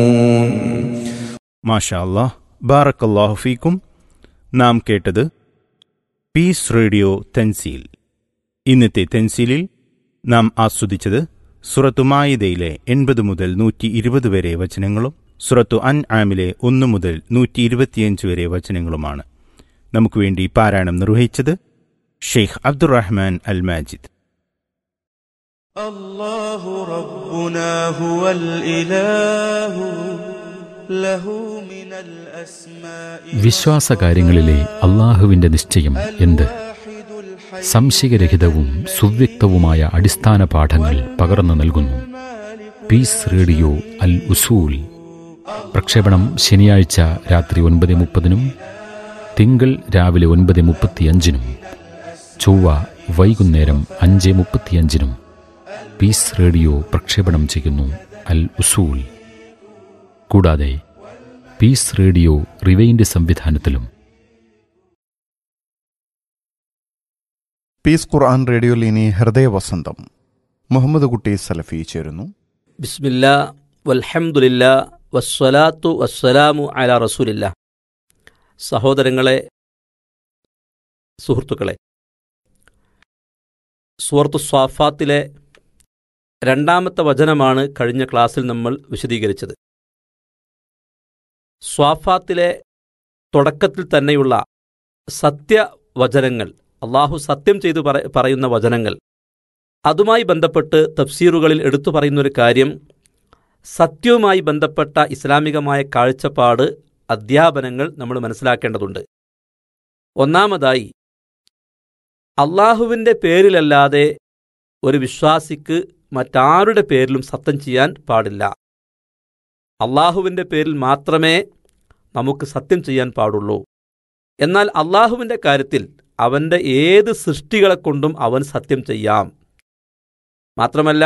മാഷാ അല്ലാഹ് ബാറക്കല്ലാഹു ഫീക്കും നാം കേട്ടത് പീസ് റേഡിയോ തെൻസീൽ ഇന്നത്തെ തെൻസീലിൽ നാം ആസ്വദിച്ചത് സുറത്തു മായിദയിലെ എൺപത് മുതൽ നൂറ്റി ഇരുപത് വരെ വചനങ്ങളും സുറത്തു അൻ ആമിലെ ഒന്ന് മുതൽ നൂറ്റി ഇരുപത്തിയഞ്ച് വരെ വചനങ്ങളുമാണ് നമുക്ക് വേണ്ടി പാരായണം നിർവഹിച്ചത് ഷെയ്ഖ് അബ്ദുറഹ്മാൻ അൽ മാജിദ് الله ربنا هو الإله له من الأسماء വിശ്വാസകാര്യങ്ങളിലെ അള്ളാഹുവിന്റെ നിശ്ചയം എന്ത് واحد الحي സംശയരഹിതവും സുവ്യക്തവുമായ അടിസ്ഥാന പാഠങ്ങൾ പകർന്നു നൽകുന്നു പീസ് റേഡിയോ അൽ ഉസൂൽ പ്രക്ഷേപണം ശനിയാഴ്ച രാത്രി ഒൻപത് മുപ്പതിനും തിങ്കൾ രാവിലെ ഒൻപത് മുപ്പത്തിയഞ്ചിനും ചൊവ്വ വൈകുന്നേരം അഞ്ച് മുപ്പത്തിയഞ്ചിനും പീസ് റേഡിയോ പ്രക്ഷേപണം ചെയ്യുന്നു അൽ ഉസൂൽ കൂടാതെ പീസ് റേഡിയോ റിവൈൻഡ് സംവിധാനത്തിലും പീസ് ഖുർആൻ റേഡിയോയിൽ ഇനി ഹൃദയവസന്തം മുഹമ്മദ് കുട്ടി സലഫി ചേരുന്നു ബിസ്മില്ല വൽഹംദുലില്ല വസ്സലാത്തു വസ്സലാമു അല റസൂലില്ല സഹോദരങ്ങളെ സുഹൃത്തുക്കളെ സുഹൃത്തു സ്വാഫാത്തിലെ രണ്ടാമത്തെ വചനമാണ് കഴിഞ്ഞ ക്ലാസ്സിൽ നമ്മൾ വിശദീകരിച്ചത് സ്വാഫാത്തിലെ തുടക്കത്തിൽ തന്നെയുള്ള സത്യവചനങ്ങൾ അള്ളാഹു സത്യം ചെയ്തു പറ- പറയുന്ന വചനങ്ങൾ അതുമായി ബന്ധപ്പെട്ട് തഫ്സീറുകളിൽ എടുത്തു പറയുന്നൊരു കാര്യം സത്യവുമായി ബന്ധപ്പെട്ട ഇസ്ലാമികമായ കാഴ്ചപ്പാട് അധ്യാപനങ്ങൾ നമ്മൾ മനസ്സിലാക്കേണ്ടതുണ്ട് ഒന്നാമതായി അള്ളാഹുവിൻ്റെ പേരിലല്ലാതെ ഒരു വിശ്വാസിക്ക് മറ്റാരുടെ പേരിലും സത്യം ചെയ്യാൻ പാടില്ല അള്ളാഹുവിൻ്റെ പേരിൽ മാത്രമേ നമുക്ക് സത്യം ചെയ്യാൻ പാടുള്ളൂ എന്നാൽ അള്ളാഹുവിൻ്റെ കാര്യത്തിൽ അവൻ്റെ ഏത് സൃഷ്ടികളെ കൊണ്ടും അവൻ സത്യം ചെയ്യാം മാത്രമല്ല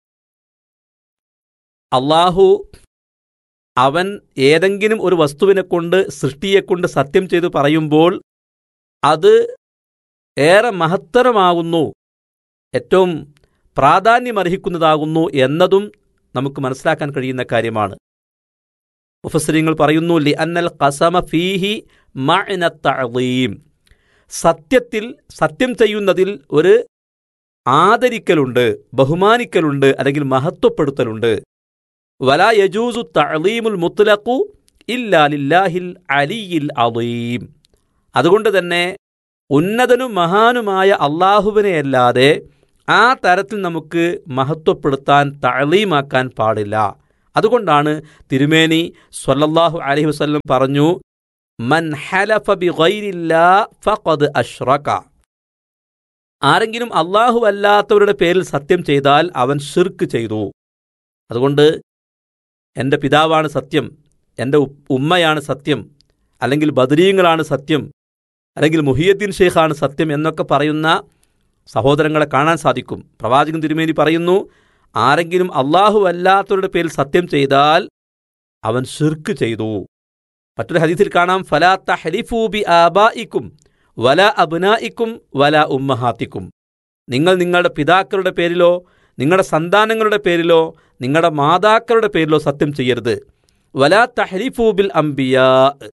അള്ളാഹു അവൻ ഏതെങ്കിലും ഒരു വസ്തുവിനെ കൊണ്ട് സൃഷ്ടിയെക്കൊണ്ട് സത്യം ചെയ്തു പറയുമ്പോൾ അത് ഏറെ മഹത്തരമാകുന്നു ഏറ്റവും പ്രാധാന്യമർഹിക്കുന്നതാകുന്നു എന്നതും നമുക്ക് മനസ്സിലാക്കാൻ കഴിയുന്ന കാര്യമാണ് മുഫസരിങ്ങൾ പറയുന്നു ലി അന്നൽ കസമ ഫീഹി മഅനത്തഅളീം സത്യത്തിൽ സത്യം ചെയ്യുന്നതിൽ ഒരു ആദരിക്കലുണ്ട് ബഹുമാനിക്കലുണ്ട് അല്ലെങ്കിൽ മഹത്വപ്പെടുത്തലുണ്ട് വലാ യജൂസു തഅലീമുൽ മുത്ലഖു ഇല്ലാ ലില്ലാഹിൽ അലിയിൽ അളീം അതുകൊണ്ട് തന്നെ ഉന്നതനും മഹാനുമായ അള്ളാഹുവിനെയല്ലാതെ ആ തരത്തിൽ നമുക്ക് മഹത്വപ്പെടുത്താൻ തഴലീമാക്കാൻ പാടില്ല അതുകൊണ്ടാണ് തിരുമേനി സ്വല്ലല്ലാഹു അലൈഹി വസല്ലം പറഞ്ഞു മൻ ഹലഫ ബി ഗൈരില്ലാ ഫഖദ് അഷ്റക ആരെങ്കിലും അള്ളാഹു അല്ലാത്തവരുടെ പേരിൽ സത്യം ചെയ്താൽ അവൻ ഷിർക്ക് ചെയ്തു അതുകൊണ്ട് എൻ്റെ പിതാവാണ് സത്യം എൻ്റെ ഉ- ഉമ്മയാണ് സത്യം അല്ലെങ്കിൽ ബദരീങ്ങളാണ് സത്യം അല്ലെങ്കിൽ മുഹിയദ്ദീൻ ഷെയ്ഖാണ് സത്യം എന്നൊക്കെ പറയുന്ന സഹോദരങ്ങളെ കാണാൻ സാധിക്കും പ്രവാചകൻ തിരുമേനി പറയുന്നു ആരെങ്കിലും അള്ളാഹു അല്ലാത്തവരുടെ പേരിൽ സത്യം ചെയ്താൽ അവൻ ഷിർക്ക് ചെയ്തു മറ്റൊരു ഹദീസിൽ കാണാം ഫലാ തഹ്ലിഫൂ ബി ആബായിക്കും വല അബ്നായിക്കും വല ഉമ്മഹാത്തിക്കും നിങ്ങൾ നിങ്ങളുടെ പിതാക്കളുടെ പേരിലോ നിങ്ങളുടെ സന്താനങ്ങളുടെ പേരിലോ നിങ്ങളുടെ മാതാക്കളുടെ പേരിലോ സത്യം ചെയ്യരുത് വല തഹ്ലിഫൂ ബിൽ അംബിയാ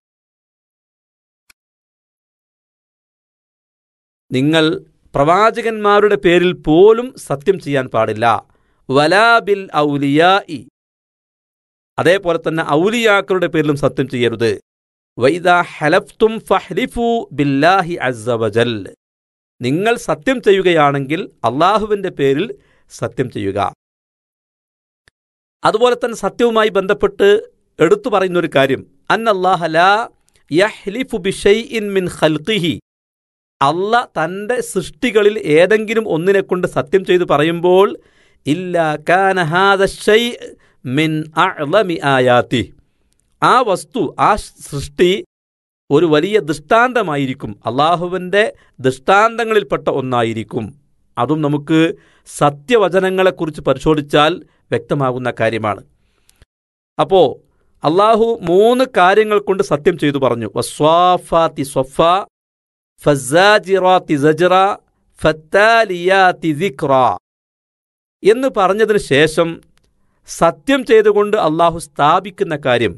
നിങ്ങൾ പ്രവാചകന്മാരുടെ പേരിൽ പോലും സത്യം ചെയ്യാൻ പാടില്ല വലാബിൽ ഔലിയായി അതേപോലെ തന്നെ ഔലിയാക്കളുടെ പേരിലും സത്യം ചെയ്യരുത് വൈദ ഹലഫ്തും ഫഹ്ലിഫു ബില്ലാഹി അസ്സവജൽ നിങ്ങൾ സത്യം ചെയ്യുകയാണെങ്കിൽ അള്ളാഹുവിൻ്റെ പേരിൽ സത്യം ചെയ്യുക അതുപോലെ തന്നെ സത്യവുമായി ബന്ധപ്പെട്ട് എടുത്തു പറയുന്നൊരു കാര്യം അന്നല്ലാഹല യഹ്ലിഫു ബിഷൈഇൻ മിൻ ഖൽഖിഹി അല്ല തൻ്റെ സൃഷ്ടികളിൽ ഏതെങ്കിലും ഒന്നിനെ കൊണ്ട് സത്യം ചെയ്തു പറയുമ്പോൾ ഇല്ല കാന ഹാദ ഷൈ മിൻ അഅ്ലമി ആയാത്തി ആ വസ്തു ആ സൃഷ്ടി ഒരു വലിയ ദൃഷ്ടാന്തമായിരിക്കും അള്ളാഹുവിൻ്റെ ദൃഷ്ടാന്തങ്ങളിൽപ്പെട്ട ഒന്നായിരിക്കും അതും നമുക്ക് സത്യവചനങ്ങളെക്കുറിച്ച് പരിശോധിച്ചാൽ വ്യക്തമാകുന്ന കാര്യമാണ് അപ്പോൾ അള്ളാഹു മൂന്ന് കാര്യങ്ങൾ കൊണ്ട് സത്യം ചെയ്തു പറഞ്ഞു വസ്വാഫാത്തി സ്വഫ ഫസാജിറാത്തി സജറ ഫത്താലിയാത്തി ദിക്റ എന്ന് പറഞ്ഞതിന് ശേഷം സത്യം ചെയ്തുകൊണ്ട് അള്ളാഹു സ്ഥാപിക്കുന്ന കാര്യം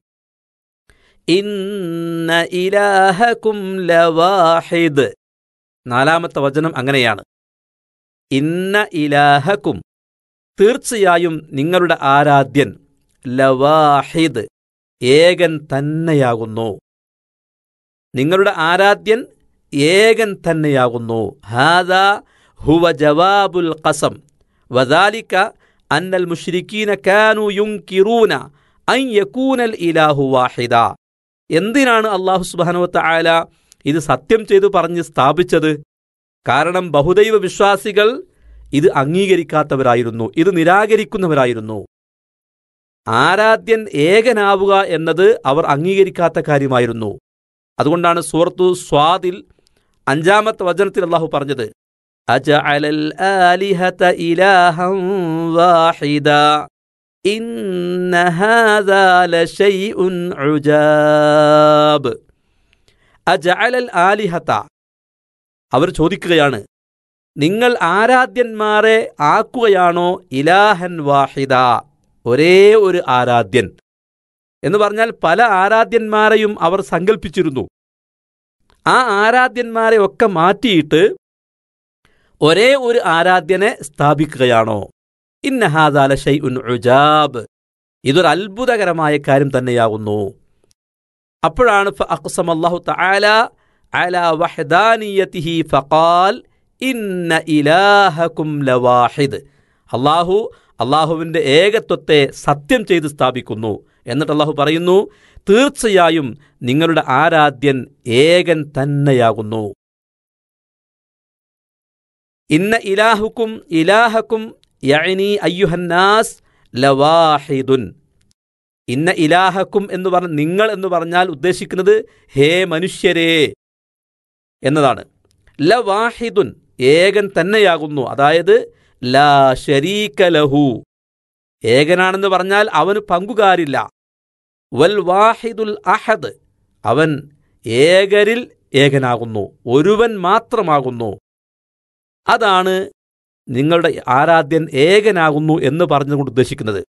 ഇന്ന ഇലാഹക്കും ലവാഹിദ് നാലാമത്തെ വചനം അങ്ങനെയാണ് ഇന്ന ഇലാഹക്കും തീർച്ചയായും നിങ്ങളുടെ ആരാധ്യൻ ലവാഹിദ് ഏകൻ തന്നെയാകുന്നു നിങ്ങളുടെ ആരാധ്യൻ ഏകൻ തന്നെയാകുന്നു ഹാദ ഹുവ ജവാബുൽ ഖസം വദാലിക അന്നൽ മുഷ്രിക്കീന കാനു യുൻകിറൂന അൻ യകൂനൽ ഇലാഹു വാഹിദ എന്തിനാണ് അള്ളാഹു സുബാനുവത്ത ആല ഇത് സത്യം ചെയ്തു പറഞ്ഞ് സ്ഥാപിച്ചത് കാരണം ബഹുദൈവ വിശ്വാസികൾ ഇത് അംഗീകരിക്കാത്തവരായിരുന്നു ഇത് നിരാകരിക്കുന്നവരായിരുന്നു ആരാധ്യൻ ഏകനാവുക എന്നത് അവർ അംഗീകരിക്കാത്ത കാര്യമായിരുന്നു അതുകൊണ്ടാണ് സൂറത്തു സ്വാദിൽ അഞ്ചാമത്തെ വചനത്തിൽ അള്ളാഹു പറഞ്ഞത് അജഅലൽ ആലിഹത ഇലാഹം വാഹിദാ ഇന്ന ഹാദാ ലശൈഉൻ ഉജാബ് അജഅലൽ ആലിഹത അവർ ചോദിക്കുകയാണ് നിങ്ങൾ ആരാധ്യന്മാരെ ആക്കുകയാണോ ഇലാഹൻ വാഹിദ ഒരേ ഒരു ആരാധ്യൻ എന്ന് പറഞ്ഞാൽ പല ആരാധ്യന്മാരെയും അവർ സങ്കല്പിച്ചിരുന്നു ആ ആരാധ്യന്മാരെ ഒക്കെ മാറ്റിയിട്ട് ഒരേ ഒരു ആരാധ്യനെ സ്ഥാപിക്കുകയാണോ ഇന്നഹാദാല ഷൈ ഉൻ ഉജാബ് ഇതൊരു അത്ഭുതകരമായ കാര്യം തന്നെയാകുന്നു അപ്പോഴാണ് അള്ളാഹു തആല അല വഹദാനിയതിഹി ഫഖാൽ ഇന്ന ഇലാഹക്കും ലവാഹിദ് അള്ളാഹു അള്ളാഹുവിൻ്റെ ഏകത്വത്തെ സത്യം ചെയ്ത് സ്ഥാപിക്കുന്നു എന്നിട്ട് അള്ളാഹു പറയുന്നു തീർച്ചയായും നിങ്ങളുടെ ആരാധ്യൻ ഏകൻ തന്നെയാകുന്നു ഇന്ന ഇലാഹുക്കും ഇലാഹക്കും യഅനി അയ്യുഹന്നാസ് ലവാഹിദുൻ ഇന്ന ഇലാഹക്കും എന്ന് പറഞ്ഞ നിങ്ങൾ എന്ന് പറഞ്ഞാൽ ഉദ്ദേശിക്കുന്നത് ഹേ മനുഷ്യരേ എന്നതാണ് ലവാഹിദുൻ ഏകൻ തന്നെയാകുന്നു അതായത് ലാ ഷരീക ലഹു ഏകനാണെന്ന് പറഞ്ഞാൽ അവന് പങ്കുകാരില്ല വൽ വാഹിദുൽ അഹദ് അവൻ ഏകരിൽ ഏകനാകുന്നു ഒരുവൻ മാത്രമാകുന്നു അതാണ് നിങ്ങളുടെ ആരാധ്യൻ ഏകനാകുന്നു എന്ന് പറഞ്ഞുകൊണ്ട് ഉദ്ദേശിക്കുന്നത്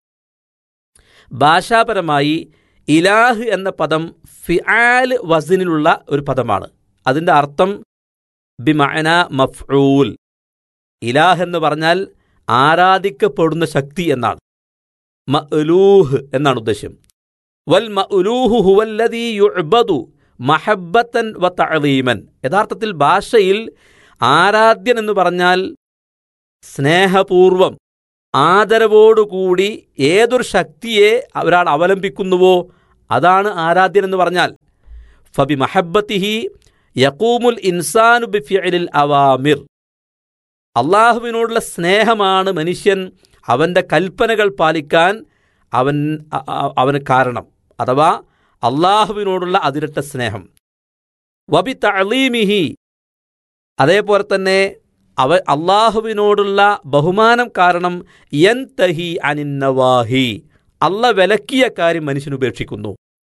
ഭാഷാപരമായി ഇലാഹ് എന്ന പദം ഫിആൽ വസിനിലുള്ള ഒരു പദമാണ് അതിൻ്റെ അർത്ഥം ബിമഅന മഫ്ഊൽ ഇലാഹ് എന്ന് പറഞ്ഞാൽ ആരാധിക്കപ്പെടുന്ന ശക്തി എന്നാണ് മഅലൂഹ് എന്നാണ് ഉദ്ദേശ്യം വൽ മഅലൂഹു ഹുവല്ലദീ യുഅ്ബദു മഹബ്ബത്തൻ വ തഅലീമൻ യഥാർത്ഥത്തിൽ ഭാഷയിൽ ആരാധ്യൻ എന്ന് പറഞ്ഞാൽ സ്നേഹപൂർവം ആദരവോടുകൂടി ഏതൊരു ശക്തിയെ ഒരാൾ അവലംബിക്കുന്നുവോ അതാണ് ആരാധ്യൻ എന്ന് പറഞ്ഞാൽ ഫബി മഹബത്തിഹി യക്കൂമുൽ ഇൻസാനു ബിഫിഅലിൽ അവാമിർ അള്ളാഹുവിനോടുള്ള സ്നേഹമാണ് മനുഷ്യൻ അവൻ്റെ കൽപ്പനകൾ പാലിക്കാൻ അവൻ അവന് കാരണം അഥവാ അള്ളാഹുവിനോടുള്ള അതിരട്ട സ്നേഹം വബി തളീമിഹി അതേപോലെ തന്നെ അവ അള്ളാഹുവിനോടുള്ള ബഹുമാനം കാരണം യൻ തഹി അനിന്നവാഹി അല്ല വിലക്കിയ കാര്യം മനുഷ്യൻ ഉപേക്ഷിക്കുന്നു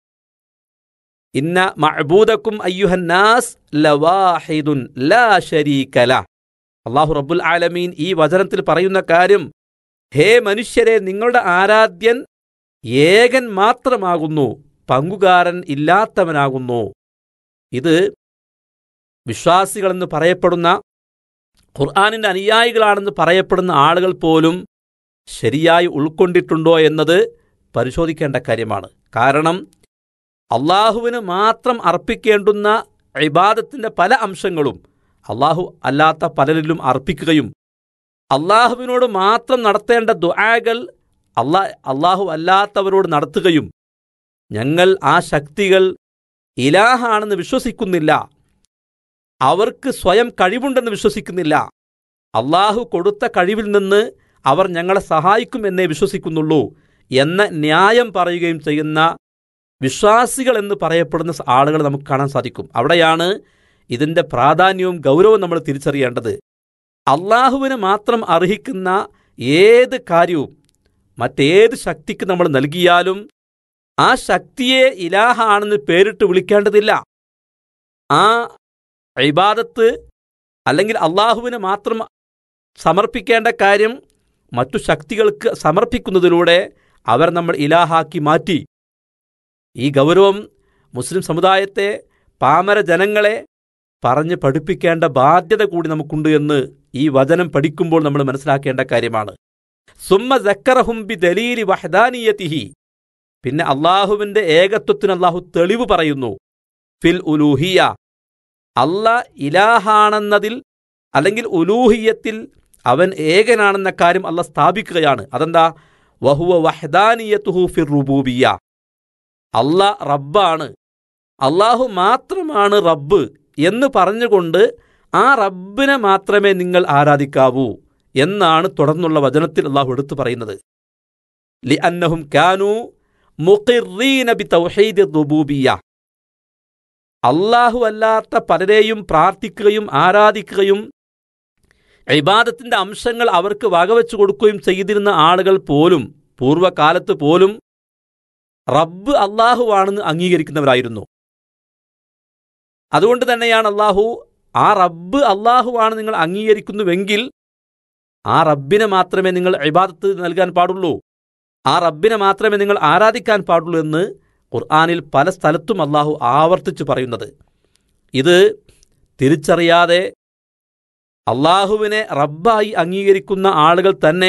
ഇന്ന മഅബൂദക്കും അയ്യുഹന്നാസ് ലവാഹിദുൻ ലാ ശരീകല അള്ളാഹു റബ്ബുൽ ആലമീൻ ഈ വചനത്തിൽ പറയുന്ന കാര്യം ഹേ മനുഷ്യരെ നിങ്ങളുടെ ആരാധ്യൻ ഏകൻ മാത്രമാകുന്നു പങ്കുകാരൻ ഇല്ലാത്തവനാകുന്നു ഇത് വിശ്വാസികളെന്ന് പറയപ്പെടുന്ന ഖുർആാനിൻ്റെ അനുയായികളാണെന്ന് പറയപ്പെടുന്ന ആളുകൾ പോലും ശരിയായി ഉൾക്കൊണ്ടിട്ടുണ്ടോ എന്നത് പരിശോധിക്കേണ്ട കാര്യമാണ് കാരണം അള്ളാഹുവിന് മാത്രം അർപ്പിക്കേണ്ടുന്ന ഇബാദത്തിൻ്റെ പല അംശങ്ങളും അള്ളാഹു അല്ലാത്ത പലരിലും അർപ്പിക്കുകയും അള്ളാഹുവിനോട് മാത്രം നടത്തേണ്ട ദുആകൾ അള്ളാ അള്ളാഹു അല്ലാത്തവരോട് നടത്തുകയും ഞങ്ങൾ ആ ശക്തികൾ ഇലാഹാണെന്ന് വിശ്വസിക്കുന്നില്ല അവർക്ക് സ്വയം കഴിവുണ്ടെന്ന് വിശ്വസിക്കുന്നില്ല അള്ളാഹു കൊടുത്ത കഴിവിൽ നിന്ന് അവർ ഞങ്ങളെ സഹായിക്കും എന്നേ വിശ്വസിക്കുന്നുള്ളൂ എന്ന ന്യായം പറയുകയും ചെയ്യുന്ന വിശ്വാസികൾ എന്ന് പറയപ്പെടുന്ന ആളുകൾ നമുക്ക് കാണാൻ സാധിക്കും അവിടെയാണ് ഇതിൻ്റെ പ്രാധാന്യവും ഗൗരവവും നമ്മൾ തിരിച്ചറിയേണ്ടത് അള്ളാഹുവിന് മാത്രം അർഹിക്കുന്ന ഏത് കാര്യവും മറ്റേത് ശക്തിക്ക് നമ്മൾ നൽകിയാലും ആ ശക്തിയെ ഇലാഹാണെന്ന് പേരിട്ട് വിളിക്കേണ്ടതില്ല ആ ഇബാദത്ത് അല്ലെങ്കിൽ അള്ളാഹുവിന് മാത്രം സമർപ്പിക്കേണ്ട കാര്യം മറ്റു ശക്തികൾക്ക് സമർപ്പിക്കുന്നതിലൂടെ അവർ നമ്മൾ ഇലാഹാക്കി മാറ്റി ഈ ഗൗരവം മുസ്ലിം സമുദായത്തെ പാമര ജനങ്ങളെ പറഞ്ഞ് പഠിപ്പിക്കേണ്ട ബാധ്യത കൂടി നമുക്കുണ്ട് എന്ന് ഈ വചനം പഠിക്കുമ്പോൾ നമ്മൾ മനസ്സിലാക്കേണ്ട കാര്യമാണ് സുമ്മ ജക്കറഹും ബി ദലീലി വഹദാനിയതിഹി പിന്നെ അള്ളാഹുവിന്റെ ഏകത്വത്തിന് അള്ളാഹു തെളിവ് പറയുന്നു ഫിൽ ഉലൂഹിയ അല്ല ഇലാഹാണെന്നതിൽ അല്ലെങ്കിൽ ഉലൂഹിയത്തിൽ അവൻ ഏകനാണെന്ന കാര്യം അല്ല സ്ഥാപിക്കുകയാണ് അതെന്താ വഹുവ വഹദാനിയത്തുഹു ഫിർ റുബൂബിയ അല്ല റബ്ബാണ് അള്ളാഹു മാത്രമാണ് റബ്ബ് എന്ന് പറഞ്ഞുകൊണ്ട് ആ റബ്ബിനെ മാത്രമേ നിങ്ങൾ ആരാധിക്കാവൂ എന്നാണ് തുടർന്നുള്ള വചനത്തിൽ അള്ളാഹു എടുത്തു പറയുന്നത് ലി അന്നഹും കാനു മുഖിറീന ബി തൗഹീദി റുബൂബിയ അള്ളാഹു അല്ലാത്ത പലരെയും പ്രാർത്ഥിക്കുകയും ആരാധിക്കുകയും ഇബാദത്തിന്റെ അംശങ്ങൾ അവർക്ക് വകവെച്ചു കൊടുക്കുകയും ചെയ്തിരുന്ന ആളുകൾ പോലും പൂർവ്വകാലത്ത് പോലും റബ്ബ് അള്ളാഹുവാണെന്ന് അംഗീകരിക്കുന്നവരായിരുന്നു അതുകൊണ്ട് തന്നെയാണ് അള്ളാഹു ആ റബ്ബ് അള്ളാഹുവാണ് നിങ്ങൾ അംഗീകരിക്കുന്നുവെങ്കിൽ ആ റബ്ബിനെ മാത്രമേ നിങ്ങൾ ഇബാദത്ത് നൽകാൻ പാടുള്ളൂ ആ റബ്ബിനെ മാത്രമേ നിങ്ങൾ ആരാധിക്കാൻ പാടുള്ളൂ എന്ന് ഖുർആാനിൽ പല സ്ഥലത്തും അള്ളാഹു ആവർത്തിച്ചു പറയുന്നത് ഇത് തിരിച്ചറിയാതെ അള്ളാഹുവിനെ റബ്ബായി അംഗീകരിക്കുന്ന ആളുകൾ തന്നെ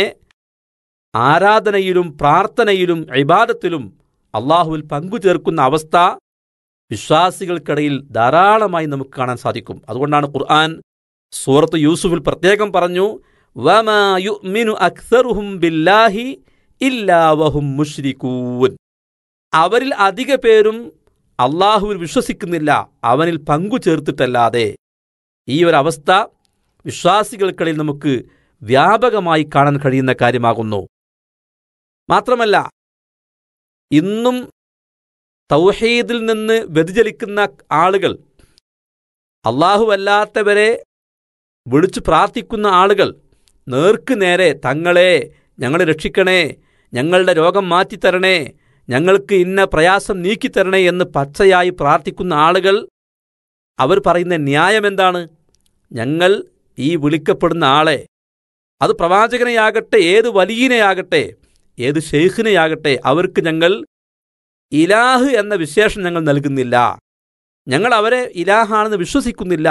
ആരാധനയിലും പ്രാർത്ഥനയിലും ഇബാദത്തിലും അള്ളാഹുവിൽ പങ്കുചേർക്കുന്ന അവസ്ഥ വിശ്വാസികൾക്കിടയിൽ ധാരാളമായി നമുക്ക് കാണാൻ സാധിക്കും അതുകൊണ്ടാണ് ഖുർആൻ സൂറത്ത് യൂസുഫിൽ പ്രത്യേകം പറഞ്ഞു വമാ യുഅ്മിനു അക്സറുഹും ബില്ലാഹി ഇല്ലാ വഹും മുഷ്രിക്കൂൻ അവരിൽ അധിക പേരും അള്ളാഹുവിൽ വിശ്വസിക്കുന്നില്ല അവനിൽ പങ്കു ചേർത്തിട്ടല്ലാതെ ഈ ഒരു അവസ്ഥ വിശ്വാസികൾക്കിടയിൽ നമുക്ക് വ്യാപകമായി കാണാൻ കഴിയുന്ന കാര്യമാകുന്നു മാത്രമല്ല ഇന്നും തൗഹീദിൽ നിന്ന് വ്യതിചലിക്കുന്ന ആളുകൾ അല്ലാത്തവരെ വിളിച്ചു പ്രാർത്ഥിക്കുന്ന ആളുകൾ നേർക്ക് നേരെ തങ്ങളെ ഞങ്ങളെ രക്ഷിക്കണേ ഞങ്ങളുടെ രോഗം മാറ്റിത്തരണേ ഞങ്ങൾക്ക് ഇന്ന പ്രയാസം നീക്കിത്തരണേ എന്ന് പച്ചയായി പ്രാർത്ഥിക്കുന്ന ആളുകൾ അവർ പറയുന്ന ന്യായം എന്താണ് ഞങ്ങൾ ഈ വിളിക്കപ്പെടുന്ന ആളെ അത് പ്രവാചകനെയാകട്ടെ ഏത് വലിയനെയാകട്ടെ ഏത് ഷെയ്ഖിനെയാകട്ടെ അവർക്ക് ഞങ്ങൾ ഇലാഹ് എന്ന വിശേഷം ഞങ്ങൾ നൽകുന്നില്ല ഞങ്ങൾ അവരെ ഇലാഹാണെന്ന് വിശ്വസിക്കുന്നില്ല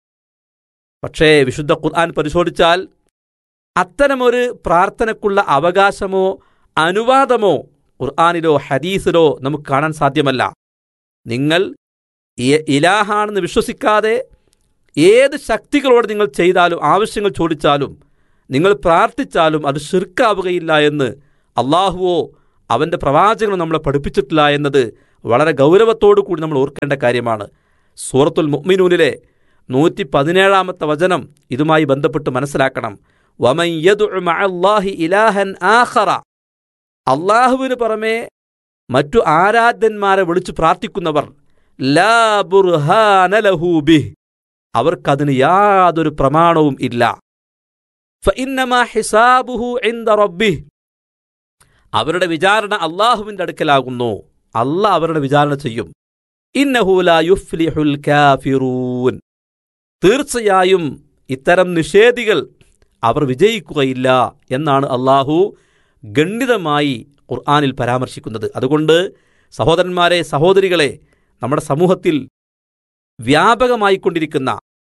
പക്ഷേ വിശുദ്ധ ഖുർആൻ പരിശോധിച്ചാൽ അത്തരമൊരു പ്രാർത്ഥനയ്ക്കുള്ള അവകാശമോ അനുവാദമോ ഖുർആാനിലോ ഹദീസിലോ നമുക്ക് കാണാൻ സാധ്യമല്ല നിങ്ങൾ ഇ- ഇലാഹാണെന്ന് വിശ്വസിക്കാതെ ഏത് ശക്തികളോട് നിങ്ങൾ ചെയ്താലും ആവശ്യങ്ങൾ ചോദിച്ചാലും നിങ്ങൾ പ്രാർത്ഥിച്ചാലും അത് ഷിർക്കാവുകയില്ല എന്ന് അള്ളാഹുവോ അവൻ്റെ പ്രവാചകനോ നമ്മളെ പഠിപ്പിച്ചിട്ടില്ല എന്നത് വളരെ ഗൗരവത്തോടു കൂടി നമ്മൾ ഓർക്കേണ്ട കാര്യമാണ് സൂറത്തുൽ മുഅ്മിനൂനിലെ നൂറ്റി പതിനേഴാമത്തെ വചനം ഇതുമായി ബന്ധപ്പെട്ട് മനസ്സിലാക്കണം വമൻ യദ്ഉ മഅല്ലാഹി ഇലാഹൻ ആഖറ അള്ളാഹുവിന് പുറമെ മറ്റു ആരാധ്യന്മാരെ വിളിച്ചു പ്രാർത്ഥിക്കുന്നവർ ലാ ബുർഹാന ലഹു ബിഹ് അവർക്കതിന് യാതൊരു പ്രമാണവും ഇല്ല ഫഇന്നമാ ഹിസാബുഹു ഇൻദ റബ്ബിഹ് അവരുടെ വിചാരണ അള്ളാഹുവിന്റെ അടുക്കലാകുന്നു അല്ല അവരുടെ വിചാരണ ചെയ്യും ഇന്നഹു ലാ യുഫ്ലിഹുൽ കാഫിറൂൻ തീർച്ചയായും ഇത്തരം നിഷേധികൾ അവർ വിജയിക്കുകയില്ല എന്നാണ് അള്ളാഹു ഗണ്ഡിതമായി ഖുർആാനിൽ പരാമർശിക്കുന്നത് അതുകൊണ്ട് സഹോദരന്മാരെ സഹോദരികളെ നമ്മുടെ സമൂഹത്തിൽ വ്യാപകമായിക്കൊണ്ടിരിക്കുന്ന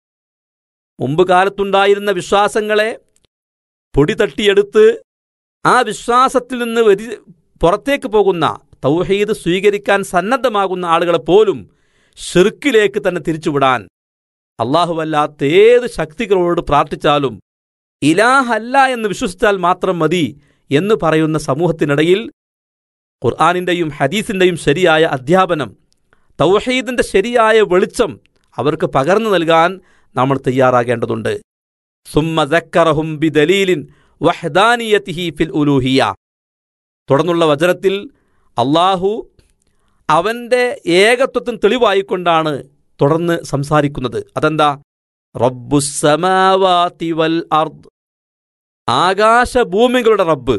മുമ്പ് കാലത്തുണ്ടായിരുന്ന വിശ്വാസങ്ങളെ പൊടി തട്ടിയെടുത്ത് ആ വിശ്വാസത്തിൽ നിന്ന് വ്യതി പുറത്തേക്ക് പോകുന്ന തൗഹീദ് സ്വീകരിക്കാൻ സന്നദ്ധമാകുന്ന ആളുകളെ പോലും ഷിർക്കിലേക്ക് തന്നെ തിരിച്ചുവിടാൻ അള്ളാഹുവല്ലാത്ത ഏത് ശക്തികളോട് പ്രാർത്ഥിച്ചാലും ഇലാഹല്ല എന്ന് വിശ്വസിച്ചാൽ മാത്രം മതി എന്ന് പറയുന്ന സമൂഹത്തിനിടയിൽ ഖുർആാനിൻ്റെയും ഹദീസിൻ്റെയും ശരിയായ അധ്യാപനം തൗഹീദിൻ്റെ ശരിയായ വെളിച്ചം അവർക്ക് പകർന്നു നൽകാൻ നമ്മൾ തയ്യാറാകേണ്ടതുണ്ട് സുമ്മ ദക്കറഹും ബി ദലീലിൻ വഹ്ദാനിയത്തിഹി ഫിൽ ഉലൂഹിയ തുടർന്നുള്ള വചനത്തിൽ അള്ളാഹു അവൻ്റെ ഏകത്വത്തിന് തെളിവായിക്കൊണ്ടാണ് തുടർന്ന് സംസാരിക്കുന്നത് അതെന്താ റബ്ബുസമാവാതി വൽ അർദ് ആകാശഭൂമികളുടെ റബ്ബ്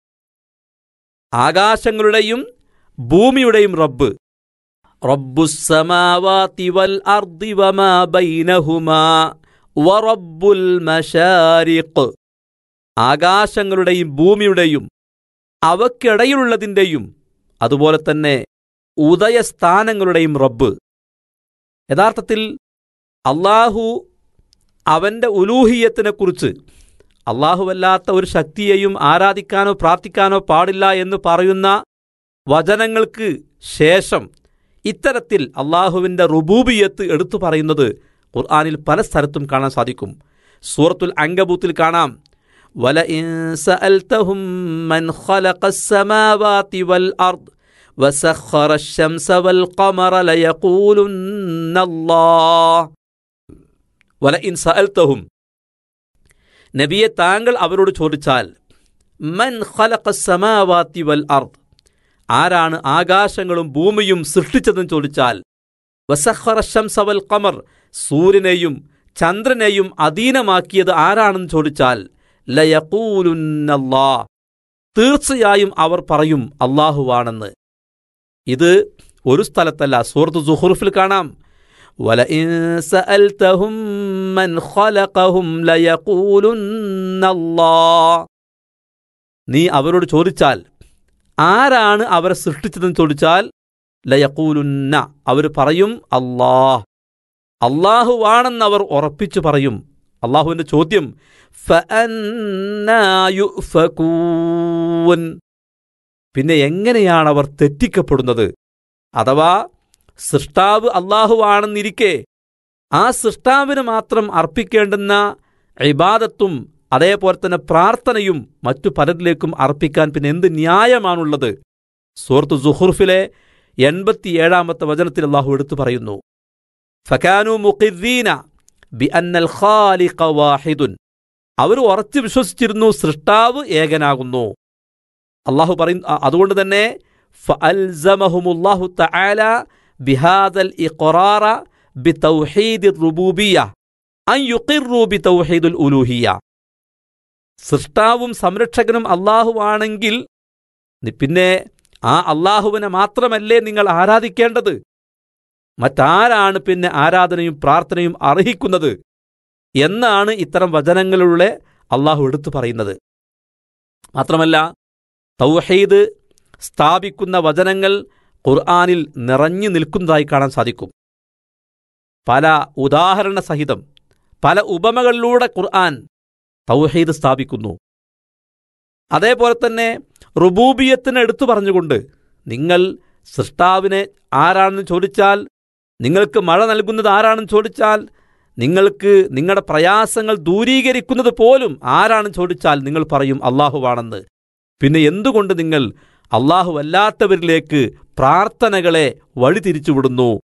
ആകാശങ്ങളുടെയും ഭൂമിയുടെയും റബ്ബ് റബ്ബുസമാവാതി വൽ അർദി വമാ ബൈനഹുമാ വറബ്ബുൽ മശാരിഖ് ആകാശങ്ങളുടെയും ഭൂമിയുടെയും അവക്കിടയിലുള്ളതിൻ്റെയും അതുപോലെ തന്നെ ഉദയസ്ഥാനങ്ങളുടെയും റബ്ബ് യഥാർത്ഥത്തിൽ അള്ളാഹു അവൻ്റെ ഉലൂഹിയത്തിനെക്കുറിച്ച് അള്ളാഹുവല്ലാത്ത ഒരു ശക്തിയെയും ആരാധിക്കാനോ പ്രാർത്ഥിക്കാനോ പാടില്ല എന്ന് പറയുന്ന വചനങ്ങൾക്ക് ശേഷം ഇത്തരത്തിൽ അള്ളാഹുവിൻ്റെ റുബൂബിയത്ത് എടുത്തു പറയുന്നത് ഖുർആാനിൽ പല സ്ഥലത്തും കാണാൻ സാധിക്കും സൂറത്തുൽ അങ്കബൂത്തിൽ കാണാം وَلَئِن سَأَلْتَهُم مَّنْ خَلَقَ السَّمَاوَاتِ وَالْأَرْضِ وَسَخَّرَ الشَّمْسَ وَالْقَمَرَ لَيَقُولُنَّ اللَّهُ وَلَئِن سَأَلْتَهُم നബിയെ താങ്കൾ അവരോട് ചോദിച്ചാൽ മൻ ഖലഖ സമാവാത്തി വൽ അർദ് ആരാണ് ആകാശങ്ങളും ഭൂമിയും സൃഷ്ടിച്ചതെന്ന് ചോദിച്ചാൽ വസഖറ ശംസ വൽ ഖമർ സൂര്യനെയും ചന്ദ്രനെയും അധീനമാക്കിയത് ആരാണെന്ന് ചോദിച്ചാൽ ലയഖൂലുന്നല്ലാ തീർച്ചയായും അവർ പറയും അള്ളാഹുവാണെന്ന് ഇത് ഒരു സ്ഥലത്തല്ല സൂറത്ത് സുഹുറുഫിൽ കാണാം وَلَئِن سَأَلْتَهُم مَّنْ خَلَقَهُمْ لَيَقُولُنَّ اللَّهُ നീ അവരോട് ചോദിച്ചാൽ ആരാണ് അവരെ സൃഷ്ടിച്ചതെന്ന് ചോദിച്ചാൽ ലയക്കൂലുന്ന അവർ പറയും അല്ലാഹ് അള്ളാഹുവാണെന്ന് അവർ ഉറപ്പിച്ചു പറയും അള്ളാഹുവിന്റെ ചോദ്യം ഫഅന്നാ യുഫകൂൻ. പിന്നെ എങ്ങനെയാണ് അവർ തെറ്റിക്കപ്പെടുന്നത് അഥവാ സൃഷ്ടാവ് അള്ളാഹുവാണെന്നിരിക്കെ ആ സൃഷ്ടാവിന് മാത്രം അർപ്പിക്കേണ്ടുന്ന ഇബാദത്തും അതേപോലെ തന്നെ പ്രാർത്ഥനയും മറ്റു പലരിലേക്കും അർപ്പിക്കാൻ പിന്നെ എന്ത് ന്യായമാണുള്ളത് സൂറത്ത് സുഹുർഫിലെ എൺപത്തിയേഴാമത്തെ വചനത്തിൽ അള്ളാഹു എടുത്തു പറയുന്നു ഫക്കാനു മുഖിദ്ദീന ബി അന്നൽ ഖാലിഖ വാഹിദുൻ അവർ ഉറച്ചു വിശ്വസിച്ചിരുന്നു സൃഷ്ടാവ് ഏകനാകുന്നു അള്ളാഹു പറയും അ- അതുകൊണ്ട് തന്നെ ഫഅൽസമഹുമുല്ലാഹു തആല ബിഹാദൽ ഇഖറാറ ബിതൗഹീദി റുബൂബിയ അൻ യുഖിറു ബിതൗഹീദുൽ ഉലൂഹിയ സൃഷ്ടാവും സംരക്ഷകനും അള്ളാഹുവാണെങ്കിൽ നി- പിന്നെ ആ അള്ളാഹുവിനെ മാത്രമല്ലേ നിങ്ങൾ ആരാധിക്കേണ്ടത് മറ്റാരാണ് പിന്നെ ആരാധനയും പ്രാർത്ഥനയും അർഹിക്കുന്നത് എന്നാണ് ഇത്തരം വചനങ്ങളിലൂടെ അള്ളാഹു എടുത്തു പറയുന്നത് മാത്രമല്ല തൗഹീദ് സ്ഥാപിക്കുന്ന വചനങ്ങൾ ഖുർആാനിൽ നിറഞ്ഞു നിൽക്കുന്നതായി കാണാൻ സാധിക്കും പല ഉദാഹരണ സഹിതം പല ഉപമകളിലൂടെ ഖുർആൻ തൗഹീദ് സ്ഥാപിക്കുന്നു അതേപോലെ തന്നെ റുബൂബിയത്തിന് എടുത്തു പറഞ്ഞുകൊണ്ട് നിങ്ങൾ സൃഷ്ടാവിനെ ആരാണെന്ന് ചോദിച്ചാൽ നിങ്ങൾക്ക് മഴ നൽകുന്നത് ആരാണെന്ന് ചോദിച്ചാൽ നിങ്ങൾക്ക് നിങ്ങളുടെ പ്രയാസങ്ങൾ ദൂരീകരിക്കുന്നത് പോലും ആരാണെന്ന് ചോദിച്ചാൽ നിങ്ങൾ പറയും അള്ളാഹുവാണെന്ന് പിന്നെ എന്തുകൊണ്ട് നിങ്ങൾ അള്ളാഹു അല്ലാത്തവരിലേക്ക് പ്രാർത്ഥനകളെ വഴിതിരിച്ചുവിടുന്നു